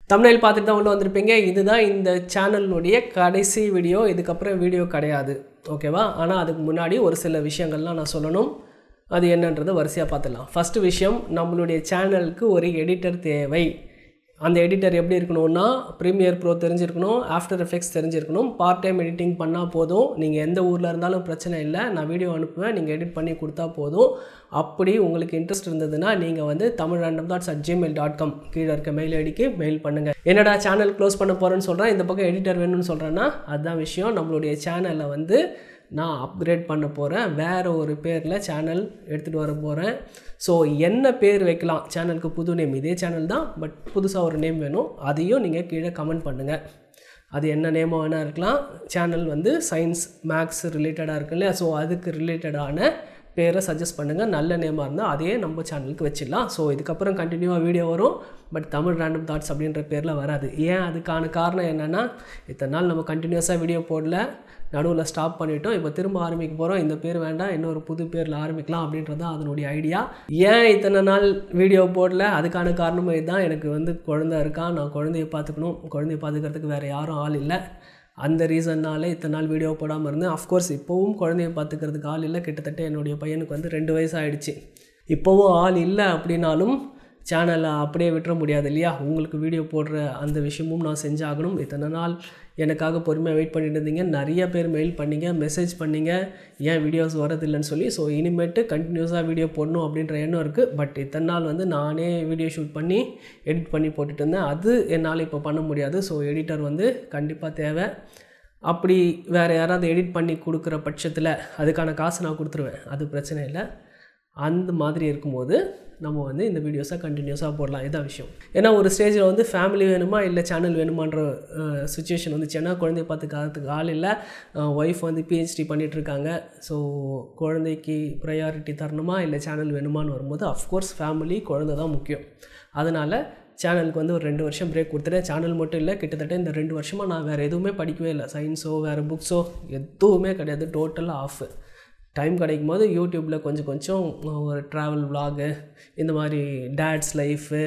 தமிழில் பார்த்துட்டு தான் உள்ள வந்திருப்பீங்க இதுதான் இந்த சேனலினுடைய கடைசி வீடியோ இதுக்கப்புறம் வீடியோ கிடையாது ஓகேவா ஆனால் அதுக்கு முன்னாடி ஒரு சில விஷயங்கள்லாம் நான் சொல்லணும் அது என்னன்றதை வரிசையாக பார்த்துடலாம் ஃபஸ்ட்டு விஷயம் நம்மளுடைய சேனலுக்கு ஒரு எடிட்டர் தேவை அந்த எடிட்டர் எப்படி இருக்கணும்னா ப்ரீமியர் ப்ரோ தெரிஞ்சிருக்கணும் ஆஃப்டர் எஃபெக்ட்ஸ் தெரிஞ்சிருக்கணும் பார்ட் டைம் எடிட்டிங் பண்ணால் போதும் நீங்கள் எந்த ஊரில் இருந்தாலும் பிரச்சனை இல்லை நான் வீடியோ அனுப்புவேன் நீங்கள் எடிட் பண்ணி கொடுத்தா போதும் அப்படி உங்களுக்கு இன்ட்ரெஸ்ட் இருந்ததுன்னா நீங்கள் வந்து Tamil random thoughts at Gmail dot com கீழே இருக்க மெயில் ஐடிக்கு மெயில் பண்ணுங்கள் என்னடா சேனல் க்ளோஸ் பண்ண போகிறேன்னு சொல்கிறேன் இந்த பக்கம் எடிட்டர் வேணும்னு சொல்கிறேன்னா அதுதான் விஷயம் நம்மளுடைய சேனலில் வந்து நான் அப்கிரேட் பண்ண போகிறேன் வேறு ஒரு பேரில் சேனல் எடுத்துகிட்டு வர போகிறேன் ஸோ என்ன பேர் வைக்கலாம் சேனலுக்கு புது நேம் இதே சேனல் தான் பட் புதுசாக ஒரு நேம் வேணும் அதையும் நீங்கள் கீழே கமெண்ட் பண்ணுங்கள் அது என்ன நேமாக வேணால் இருக்கலாம் சேனல் வந்து சயின்ஸ் மேக்ஸ் ரிலேட்டடாக இருக்கு இல்லையா ஸோ அதுக்கு ரிலேட்டடான பேரை சஜஸ்ட் பண்ணுங்கள் நல்ல நேமாக இருந்தால் அதே நம்ம சேனலுக்கு வச்சிடலாம் ஸோ இதுக்கப்புறம் கண்டினியூவாக வீடியோ வரும் பட் தமிழ் ரேண்டம் தாட்ஸ் அப்படின்ற பேரில் வராது ஏன் அதுக்கான காரணம் என்னென்னா இத்தனை நாள் நம்ம கண்டினியூஸாக வீடியோ போடல நடுவில் ஸ்டாப் பண்ணிட்டோம் இப்போ திரும்ப ஆரம்பிக்க போகிறோம் இந்த பேர் வேண்டாம் இன்னொரு புது பேரில் ஆரம்பிக்கலாம் அப்படின்றது தான் அதனுடைய ஐடியா ஏன் இத்தனை நாள் வீடியோ போடல அதுக்கான காரணமும் இதுதான் எனக்கு வந்து குழந்தை இருக்கா நான் குழந்தைய பார்த்துக்கணும் குழந்தைய பார்த்துக்கிறதுக்கு வேறு யாரும் ஆள் இல்லை அந்த ரீசன்னால இத்தனை நாள் வீடியோ போடாமல் இருந்தேன் அஃப்கோர்ஸ் இப்போவும் குழந்தைய பார்த்துக்கிறதுக்கு ஆள் இல்லை கிட்டத்தட்ட என்னுடைய பையனுக்கு வந்து ரெண்டு வயசு ஆகிடுச்சு இப்போவும் ஆள் இல்லை அப்படின்னாலும் சேனலை அப்படியே விட்டுற முடியாது இல்லையா உங்களுக்கு வீடியோ போடுற அந்த விஷயமும் நான் செஞ்சாகணும் இத்தனை நாள் எனக்காக பொறுமையாக வெயிட் பண்ணிட்டு இருந்தீங்க நிறைய பேர் மெயில் பண்ணீங்க மெசேஜ் பண்ணீங்க ஏன் வீடியோஸ் வரதில்லைன்னு சொல்லி ஸோ இனிமேட்டு கண்டினியூஸாக வீடியோ போடணும் அப்படின்ற எண்ணம் இருக்குது பட் இத்தனை நாள் வந்து நானே வீடியோ ஷூட் பண்ணி எடிட் பண்ணி போட்டுட்டு இருந்தேன் அது என்னால் இப்போ பண்ண முடியாது ஸோ எடிட்டர் வந்து கண்டிப்பாக தேவை அப்படி வேறு யாராவது எடிட் பண்ணி கொடுக்குற பட்சத்தில் அதுக்கான காசு நான் கொடுத்துருவேன் அது பிரச்சனை இல்லை அந்த மாதிரி இருக்கும்போது நம்ம வந்து இந்த வீடியோஸை கண்டினியூஸாக போடலாம் இதான் விஷயம் ஏன்னா ஒரு ஸ்டேஜில் வந்து ஃபேமிலி வேணுமா இல்லை சேனல் வேணுமான்ற சுச்சுவேஷன் வந்துச்சு ஏன்னா குழந்தைய பார்த்துக்கிறதுக்கு ஆள் இல்லை ஒய்ஃப் வந்து பிஹெச்டி பண்ணிகிட்ருக்காங்க ஸோ குழந்தைக்கு ப்ரையாரிட்டி தரணுமா இல்லை சேனல் வேணுமான்னு வரும்போது அஃப்கோர்ஸ் ஃபேமிலி குழந்தை தான் முக்கியம் அதனால் சேனலுக்கு வந்து ஒரு ரெண்டு வருஷம் பிரேக் கொடுத்துட்டேன் சேனல் மட்டும் இல்லை கிட்டத்தட்ட இந்த ரெண்டு வருஷமாக நான் வேறு எதுவுமே படிக்கவே இல்லை சயின்ஸோ வேறு புக்ஸோ எதுவுமே கிடையாது டோட்டலாக ஆஃப் டைம் கிடைக்கும் போது யூடியூப்பில் கொஞ்சம் கொஞ்சம் ஒரு ட்ராவல் விலாகு இந்த மாதிரி டேட்ஸ் லைஃபு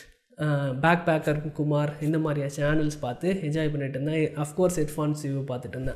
பேக் பேக்கர் குமார் இந்த மாதிரி சேனல்ஸ் பார்த்து என்ஜாய் பண்ணிட்டு இருந்தேன் அஃப்கோர்ஸ் ஹெட்ஃபான்ஸ் வியூ பார்த்துட்டு இருந்தேன்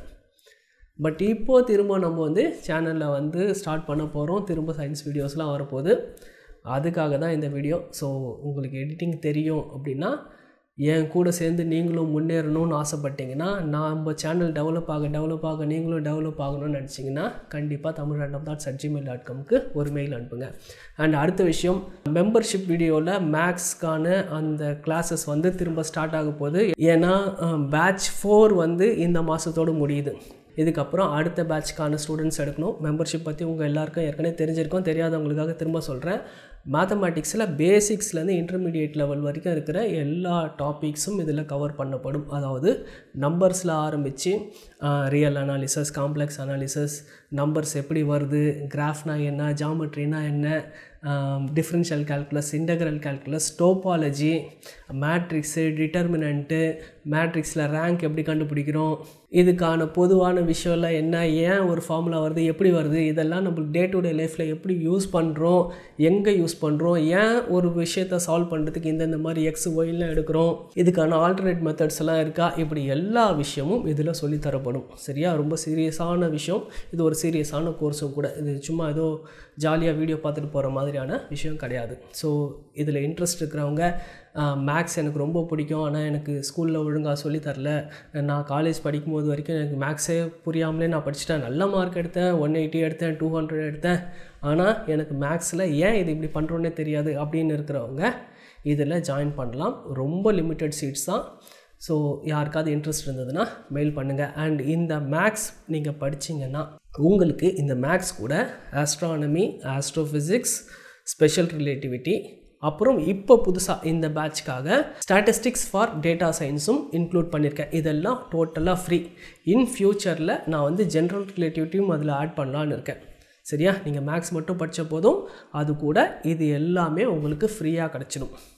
பட் இப்போது திரும்ப நம்ம வந்து சேனலில் வந்து ஸ்டார்ட் பண்ண போகிறோம் திரும்ப சயின்ஸ் வீடியோஸ்லாம் வரப்போகுது அதுக்காக தான் இந்த வீடியோ ஸோ உங்களுக்கு எடிட்டிங் தெரியும் அப்படின்னா என் கூட சேர்ந்து நீங்களும் முன்னேறணும்னு ஆசைப்பட்டீங்கன்னா நம்ம சேனல் டெவலப் ஆக டெவலப் ஆக நீங்களும் டெவலப் ஆகணும்னு நினச்சிங்கன்னா கண்டிப்பாக Tamil random thoughts at Gmail dot காம்க்கு ஒரு மெயில் அனுப்புங்க அண்ட் அடுத்த விஷயம் மெம்பர்ஷிப் வீடியோவில் மேக்ஸ்க்கான அந்த கிளாஸஸ் வந்து திரும்ப ஸ்டார்ட் ஆக போகுது ஏன்னா பேட்ச் ஃபோர் வந்து இந்த மாதத்தோடு முடியுது இதுக்கப்புறம் அடுத்த பேட்ச்க்கான ஸ்டூடெண்ட்ஸ் எடுக்கணும் மெம்பர்ஷிப் பற்றி உங்கள் எல்லாருக்கும் ஏற்கனவே தெரிஞ்சிருக்கும் தெரியாதவங்களுக்காக திரும்ப சொல்கிறேன் மேத்தமேட்டிக்ஸில் பேசிக்ஸ்லேருந்து இன்டர்மீடியட் லெவல் வரைக்கும் இருக்கிற எல்லா டாபிக்ஸும் இதில் கவர் பண்ணப்படும் அதாவது நம்பர்ஸில் ஆரம்பித்து real analysis complex analysis numbers எப்படி வருது கிராஃப்னா என்ன ஜாமெட்ரினா என்ன differential calculus integral calculus topology matrix determinant மேட்ரிக்ஸில் ரேங்க் எப்படி கண்டுபிடிக்கிறோம் இதுக்கான பொதுவான விஷயம்லாம் என்ன ஏன் ஒரு ஃபார்முலா வருது எப்படி வருது இதெல்லாம் நம்ம டே டு டே லைஃப்பில் எப்படி யூஸ் பண்ணுறோம் எங்கே யூஸ் பண்ணுறோம் ஏன் ஒரு விஷயத்தை சால்வ் பண்ணுறதுக்கு இந்தந்த மாதிரி எக்ஸ் ஒயிலாம் எடுக்கிறோம் இதுக்கான ஆல்டர்னேட் மெத்தட்ஸ் எல்லாம் இருக்கா இப்படி எல்லா விஷயமும் இதில் சொல்லித்தரப்படும் சரியா ரொம்ப சீரியஸான விஷயம் இது ஒரு சீரியஸான கோர்ஸும் கூட இது சும்மா ஏதோ ஜாலியாக வீடியோ பார்த்துட்டு போகிற மாதிரியான விஷயம் கிடையாது ஸோ இதில் இன்ட்ரெஸ்ட் இருக்கிறவங்க மேக்ஸ் எனக்கு ரொம்ப பிடிக்கும் ஆனால் எனக்கு ஸ்கூலில் ஒழுங்காக சொல்லி தரல நான் காலேஜ் படிக்கும்போது வரைக்கும் எனக்கு மேக்ஸே புரியாமலே நான் படிச்சுட்டேன் நல்ல மார்க் எடுத்தேன் ஒன் எயிட்டி எடுத்தேன் டூ ஹண்ட்ரட் எடுத்தேன் ஆனால் எனக்கு மேக்ஸில் ஏன் இது இப்படி பண்ணுறோன்னே தெரியாது அப்படின்னு இருக்கிறவங்க இதில் ஜாயின் பண்ணலாம் ரொம்ப லிமிட்டட் சீட்ஸ் தான் ஸோ யாருக்காவது இன்ட்ரெஸ்ட் இருந்ததுன்னா மெயில் பண்ணுங்கள் அண்ட் இந்த மேக்ஸ் நீங்கள் படிச்சிங்கன்னா உங்களுக்கு இந்த மேக்ஸ் கூட ஆஸ்ட்ரானமி ஆஸ்ட்ரோஃபிசிக்ஸ் ஸ்பெஷல் ரிலேட்டிவிட்டி அப்புறம் இப்போ புதுசாக இந்த பேட்ச்க்காக ஸ்டாட்டிஸ்டிக்ஸ் ஃபார் டேட்டா சயின்ஸும் இன்க்ளூட் பண்ணியிருக்கேன் இதெல்லாம் டோட்டலாக ஃப்ரீ இன் ஃப்யூச்சரில் நான் வந்து ஜென்ரல் ரிலேட்டிவிட்டியும் அதில் ஆட் பண்ணலான்னு இருக்கேன் சரியா நீங்கள் மேக்ஸ் மட்டும் படித்த போதும் அது கூட இது எல்லாமே உங்களுக்கு ஃப்ரீயாக கிடச்சிடும்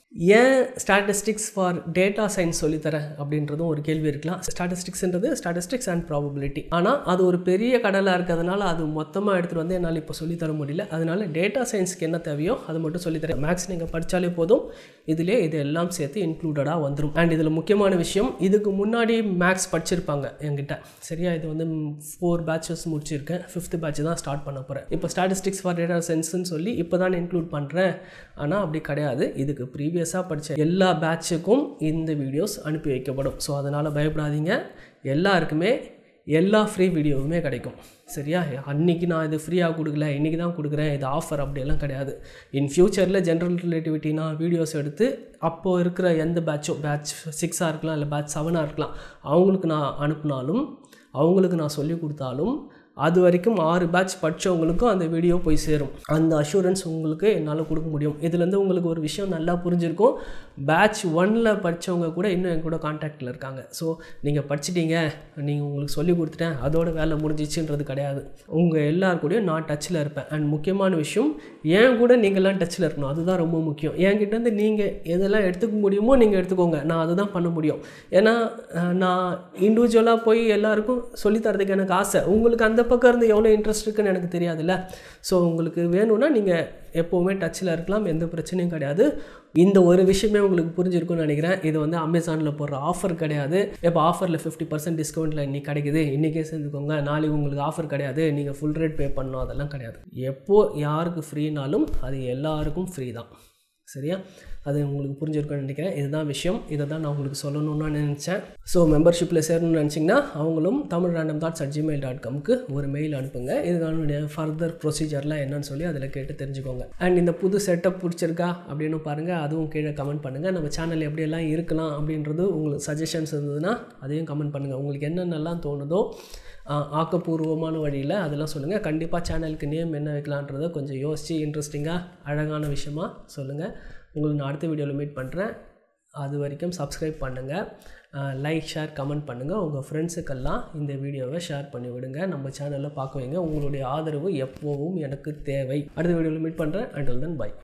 ஏன் ஸ்டாட்டிஸ்டிக்ஸ் ஃபார் டேட்டா சயின்ஸ் சொல்லித்தரேன் அப்படின்றதும் ஒரு கேள்வி இருக்கலாம் ஸ்டாட்டிஸ்டிக்ஸ்ன்றது ஸ்டாட்டிஸ்டிக்ஸ் அண்ட் ப்ராபபிலிட்டி ஆனால் அது ஒரு பெரிய கடலாக இருக்கிறதுனால அது மொத்தமாக எடுத்துகிட்டு வந்து என்னால் இப்போ சொல்லித்தர முடியல அதனால டேட்டா சயின்ஸ்க்கு என்ன தேவையோ அது மட்டும் சொல்லித்தரேன் மேக்ஸ் நீங்கள் படித்தாலே போதும் இதிலே இது எல்லாம் சேர்த்து இன்க்ளூடடாக வந்துடும் அண்ட் இதில் முக்கியமான விஷயம் இதுக்கு முன்னாடி மேக்ஸ் படிச்சிருப்பாங்க என்கிட்ட சரியா இது வந்து ஃபோர் பேட்சஸ் முடிச்சிருக்கேன் ஃபிஃப்த் பேட்ச் தான் ஸ்டார்ட் பண்ண போகிறேன் இப்போ ஸ்டாட்டிஸ்டிக்ஸ் ஃபார் டேட்டா சயின்ஸ்னு சொல்லி இப்போ தான் இன்க்ளூட் பண்ணுறேன் ஆனால் அப்படி கிடையாது இதுக்கு ப்ரீவியஸாக படித்த எல்லா பேட்சுக்கும் இந்த வீடியோஸ் அனுப்பி வைக்கப்படும் ஸோ அதனால் பயப்படாதீங்க எல்லாருக்குமே எல்லா ஃப்ரீ வீடியோவுமே கிடைக்கும் சரியா அன்றைக்கி நான் இது ஃப்ரீயாக கொடுக்கல இன்றைக்கி தான் கொடுக்குறேன் இது ஆஃபர் அப்படியெல்லாம் கிடையாது இன் ஃப்யூச்சரில் ஜென்ரல் ரிலேட்டிவிட்டி நான் வீடியோஸ் எடுத்து அப்போது இருக்கிற எந்த பேட்சோ பேட்ச் சிக்ஸாக இருக்கலாம் இல்லை பேட்ச் செவனாக இருக்கலாம் அவங்களுக்கு நான் அனுப்புனாலும் அவங்களுக்கு நான் சொல்லி கொடுத்தாலும் அது வரைக்கும் ஆறு பேட்ச் படித்தவங்களுக்கும் அந்த வீடியோ போய் சேரும் அந்த அஷூரன்ஸ் உங்களுக்கு என்னால் கொடுக்க முடியும் இதுலேருந்து உங்களுக்கு ஒரு விஷயம் நல்லா புரிஞ்சிருக்கும் பேட்ச் ஒனில் படித்தவங்க கூட இன்னும் என் கூட காண்டாக்டில் இருக்காங்க ஸோ நீங்கள் படிச்சிட்டீங்க நீங்கள் உங்களுக்கு சொல்லி கொடுத்துட்டேன் அதோட வேலை முடிஞ்சிச்சுன்றது கிடையாது உங்கள் எல்லார் கூடயும் நான் டச்சில் இருப்பேன் அண்ட் முக்கியமான விஷயம் ஏன் கூட நீங்கள்லாம் டச்சில் இருக்கணும் அதுதான் ரொம்ப முக்கியம் என்கிட்டேருந்து நீங்கள் எதெல்லாம் எடுத்துக்க முடியுமோ நீங்கள் எடுத்துக்கோங்க நான் அதுதான் பண்ண முடியும் ஏன்னா நான் இண்டிவிஜுவலாக போய் எல்லாருக்கும் சொல்லித்தரதுக்கு எனக்கு ஆசை உங்களுக்கு அந்த பக்கம் இருந்து எவ்வளோ இன்ட்ரெஸ்ட் இருக்குன்னு எனக்கு தெரியாதுல்ல ஸோ உங்களுக்கு வேணும்னா நீங்கள் எப்போவுமே டச்சில் இருக்கலாம் எந்த பிரச்சனையும் கிடையாது இந்த ஒரு விஷயமே உங்களுக்கு புரிஞ்சிருக்கும்னு நினைக்கிறேன் இது வந்து அமேசானில் போடுற ஆஃபர் கிடையாது இப்போ ஆஃபரில் ஃபிஃப்டி பர்சன்ட் டிஸ்கவுண்ட்டில் இன்னைக்கு கிடைக்குது இன்றைக்கே சேர்ந்துக்கோங்க நாளைக்கு உங்களுக்கு ஆஃபர் கிடையாது நீங்கள் ஃபுல் ரேட் பே பண்ணணும் அதெல்லாம் கிடையாது எப்போ யாருக்கு ஃப்ரீனாலும் அது எல்லாருக்கும் ஃப்ரீ தான் சரியா அது உங்களுக்கு புரிஞ்சிருக்கும்னு நினைக்கிறேன் இதுதான் விஷயம் இதை தான் நான் உங்களுக்கு சொல்லணும்னு நினச்சேன் ஸோ மெம்பர்ஷிப்பில் சேரணும்னு நினச்சிங்கன்னா அவங்களும் Tamil random thoughts at Gmail dot காம்க்கு ஒரு மெயில் அனுப்புங்க இதுக்கான ஃபர்தர் ப்ரொசீஜர்லாம் என்னன்னு சொல்லி அதில் கேட்டு தெரிஞ்சுக்கோங்க அண்ட் இந்த புது செட்டப் பிடிச்சிருக்கா அப்படின்னு பாருங்கள் அதுவும் கீழே கமெண்ட் பண்ணுங்கள் நம்ம சேனல் எப்படியெல்லாம் இருக்கலாம் அப்படின்றது உங்களுக்கு சஜஷன்ஸ் இருந்ததுன்னா அதையும் கமெண்ட் பண்ணுங்கள் உங்களுக்கு என்னென்னலாம் தோணுதோ ஆக்கப்பூர்வமான வழியில் அதெல்லாம் சொல்லுங்கள் கண்டிப்பாக சேனலுக்கு நேம் என்ன வைக்கலான்றதை கொஞ்சம் யோசித்து இன்ட்ரெஸ்டிங்காக அழகான விஷயமா சொல்லுங்கள் உங்களுக்கு நான் அடுத்த வீடியோவில் மீட் பண்ணுறேன் அது வரைக்கும் சப்ஸ்கிரைப் பண்ணுங்கள் லைக் ஷேர் கமெண்ட் பண்ணுங்கள் உங்கள் ஃப்ரெண்ட்ஸுக்கெல்லாம் இந்த வீடியோவை ஷேர் பண்ணி விடுங்க நம்ம சேனலில் பார்க்க வைங்க உங்களுடைய ஆதரவு எப்போவும் எனக்கு தேவை அடுத்த வீடியோவில் மீட் பண்ணுறேன் அண்டில் தென் பை